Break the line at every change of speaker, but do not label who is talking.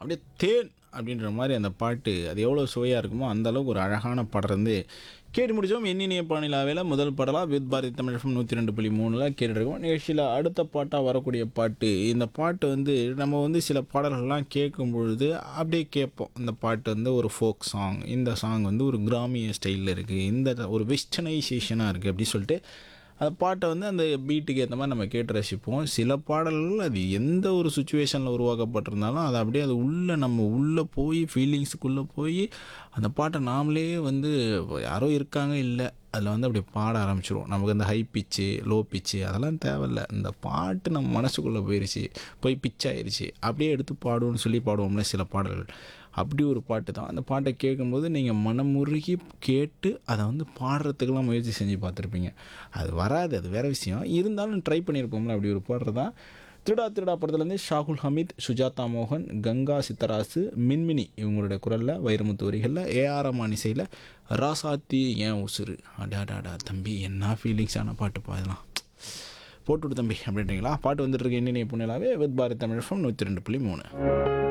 அப்படியே தேன் அப்படின்ற மாதிரி அந்த பாட்டு அது எவ்வளோ சுவையாக இருக்குமோ அந்த அளவுக்கு ஒரு அழகான பாடல் வந்து கேட்டு முடித்தோம் எண்ணினிய பாணிலாவில் முதல் பாடலாக வித் பாரதி தமிழ் எஃப்எம் நூற்றி ரெண்டு புள்ளி மூணில் கேட்டுருக்கோம் நிகழ்ச்சியில் அடுத்த பாட்டாக வரக்கூடிய பாட்டு இந்த பாட்டு வந்து நம்ம வந்து சில பாடல்கள்லாம் கேட்கும் பொழுது அப்படியே கேட்போம் இந்த பாட்டு வந்து ஒரு ஃபோக் சாங் இந்த சாங் வந்து ஒரு கிராமிய ஸ்டைலில் இருக்குது இந்த ஒரு வெஸ்டர்னைசேஷனாக இருக்குது அப்படி சொல்லிட்டு அந்த பாட்டை வந்து அந்த பீட்டுக்கு ஏற்ற மாதிரி நம்ம கேட்டு ரசிப்போம் சில பாடல்கள் அது எந்த ஒரு சுச்சுவேஷனில் உருவாக்கப்பட்டிருந்தாலும் அது அப்படியே அது உள்ளே நம்ம உள்ளே போய் ஃபீலிங்ஸுக்குள்ளே போய் அந்த பாட்டை நாமளே வந்து யாரோ இருக்காங்க இல்லை அதில் வந்து அப்படி பாட ஆரம்பிச்சிருவோம் நமக்கு அந்த ஹை பிச்சு லோ பிச்சு அதெல்லாம் தேவையில்ல இந்த பாட்டு நம்ம மனசுக்குள்ளே போயிருச்சு போய் பிச் ஆயிருச்சு அப்படியே எடுத்து பாடுவோம்னு சொல்லி பாடுவோம்ல சில பாடல்கள் அப்படி ஒரு பாட்டு தான் அந்த பாட்டை கேட்கும்போது நீங்கள் மனமுருகி கேட்டு அதை வந்து பாடுறதுக்கெல்லாம் முயற்சி செஞ்சு பார்த்துருப்பீங்க அது வராது அது வேறு விஷயம் இருந்தாலும் ட்ரை பண்ணியிருப்போம்ல அப்படி ஒரு பாடுறது தான் திருடா திருடா படத்துலேருந்து ஷாகுல் ஹமீத் சுஜாதா மோகன் கங்கா சித்தராசு மின்மினி இவங்களுடைய குரலில் வைரமுத்து வரிகளில் ஏஆர் ரமான் இசையில் ராசாத்தி ஏன் உசுறு அடாடாடா தம்பி என்ன ஃபீலிங்ஸான பாட்டு பாடலாம் போட்டுவிடு தம்பி அப்படின்றீங்களா பாட்டு வந்துட்டு இருக்கு என்ன புண்ணியலாவே வித் பாரத் தமிழ் ஃபம் நூற்றி ரெண்டு புள்ளி மூணு